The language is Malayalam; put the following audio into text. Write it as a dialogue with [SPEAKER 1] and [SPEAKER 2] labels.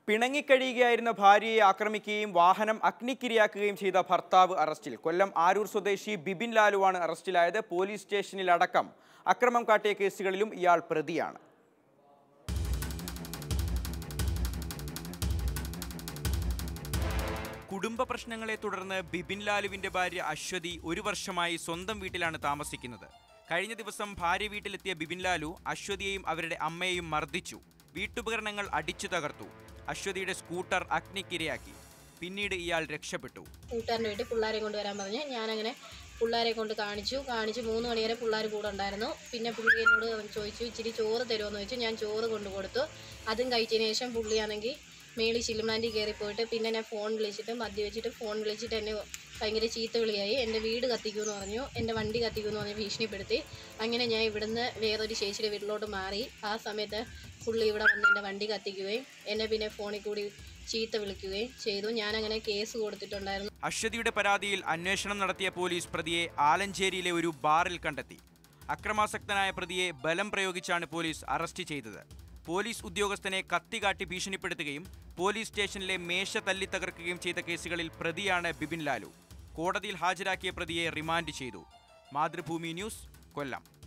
[SPEAKER 1] പിണങ്ങിക്കഴിയുകയായിരുന്ന ഭാര്യയെ ആക്രമിക്കുകയും വാഹനം അഗ്നിക്കിരയാക്കുകയും ചെയ്ത ഭർത്താവ് അറസ്റ്റിൽ കൊല്ലം ആരൂർ സ്വദേശി ബിബിൻ ലാലുവാണ് അറസ്റ്റിലായത് പോലീസ് സ്റ്റേഷനിലടക്കം അക്രമം കാട്ടിയ കേസുകളിലും ഇയാൾ പ്രതിയാണ് കുടുംബ പ്രശ്നങ്ങളെ തുടർന്ന് ബിബിൻ ലാലുവിന്റെ ഭാര്യ അശ്വതി ഒരു വർഷമായി സ്വന്തം വീട്ടിലാണ് താമസിക്കുന്നത് കഴിഞ്ഞ ദിവസം ഭാര്യ വീട്ടിലെത്തിയ ബിബിൻ ലാലു അശ്വതിയെയും അവരുടെ അമ്മയെയും മർദ്ദിച്ചു വീട്ടുപകരണങ്ങൾ അടിച്ചു തകർത്തു അശ്വതിയുടെ സ്കൂട്ടർ അഗ്നിക്കിരയാക്കി പിന്നീട് ഇയാൾ രക്ഷപ്പെട്ടു
[SPEAKER 2] കൂട്ടുകാരൻ്റെ വീട്ടിൽ പിള്ളേരെ കൊണ്ടുവരാൻ പറഞ്ഞ് ഞാനങ്ങനെ പിള്ളേരെ കൊണ്ട് കാണിച്ചു കാണിച്ച് മൂന്ന് മണി വരെ പിള്ളേർ കൂടെ ഉണ്ടായിരുന്നു പിന്നെ പുള്ളി എന്നോട് ചോദിച്ചു ഇച്ചിരി ചോറ് തരുമോ ചോദിച്ചു ഞാൻ ചോറ് കൊണ്ടു കൊടുത്തു അതും കഴിച്ചതിന് ശേഷം പുള്ളിയാണെങ്കിൽ മേളി ശിലിമാൻറ്റി കയറി പോയിട്ട് പിന്നെ ഞാൻ ഫോൺ വിളിച്ചിട്ട് മദ്യ വെച്ചിട്ട് ഫോൺ വിളിച്ചിട്ട് എന്നെ ഭയങ്കര ചീത്ത വിളിയായി എൻ്റെ വീട് കത്തിക്കുമെന്ന് പറഞ്ഞു എൻ്റെ വണ്ടി കത്തിക്കുമെന്ന് പറഞ്ഞ് ഭീഷണിപ്പെടുത്തി അങ്ങനെ ഞാൻ ഇവിടുന്ന് വേറൊരു ചേച്ചിയുടെ വീട്ടിലോട്ട് മാറി ആ സമയത്ത് പുള്ളി ഇവിടെ വന്ന് എൻ്റെ വണ്ടി കത്തിക്കുകയും എന്നെ പിന്നെ ഫോണിൽ കൂടി ചീത്ത വിളിക്കുകയും ചെയ്തു ഞാനങ്ങനെ കേസ് കൊടുത്തിട്ടുണ്ടായിരുന്നു
[SPEAKER 1] അശ്വതിയുടെ പരാതിയിൽ അന്വേഷണം നടത്തിയ പോലീസ് പ്രതിയെ ആലഞ്ചേരിയിലെ ഒരു ബാറിൽ കണ്ടെത്തി അക്രമാസക്തനായ പ്രതിയെ ബലം പ്രയോഗിച്ചാണ് പോലീസ് അറസ്റ്റ് ചെയ്തത് പോലീസ് ഉദ്യോഗസ്ഥനെ കത്തികാട്ടി ഭീഷണിപ്പെടുത്തുകയും പോലീസ് സ്റ്റേഷനിലെ മേശ തല്ലി തകർക്കുകയും ചെയ്ത കേസുകളിൽ പ്രതിയാണ് ബിബിൻ ലാലു കോടതിയിൽ ഹാജരാക്കിയ പ്രതിയെ റിമാൻഡ് ചെയ്തു മാതൃഭൂമി ന്യൂസ് കൊല്ലം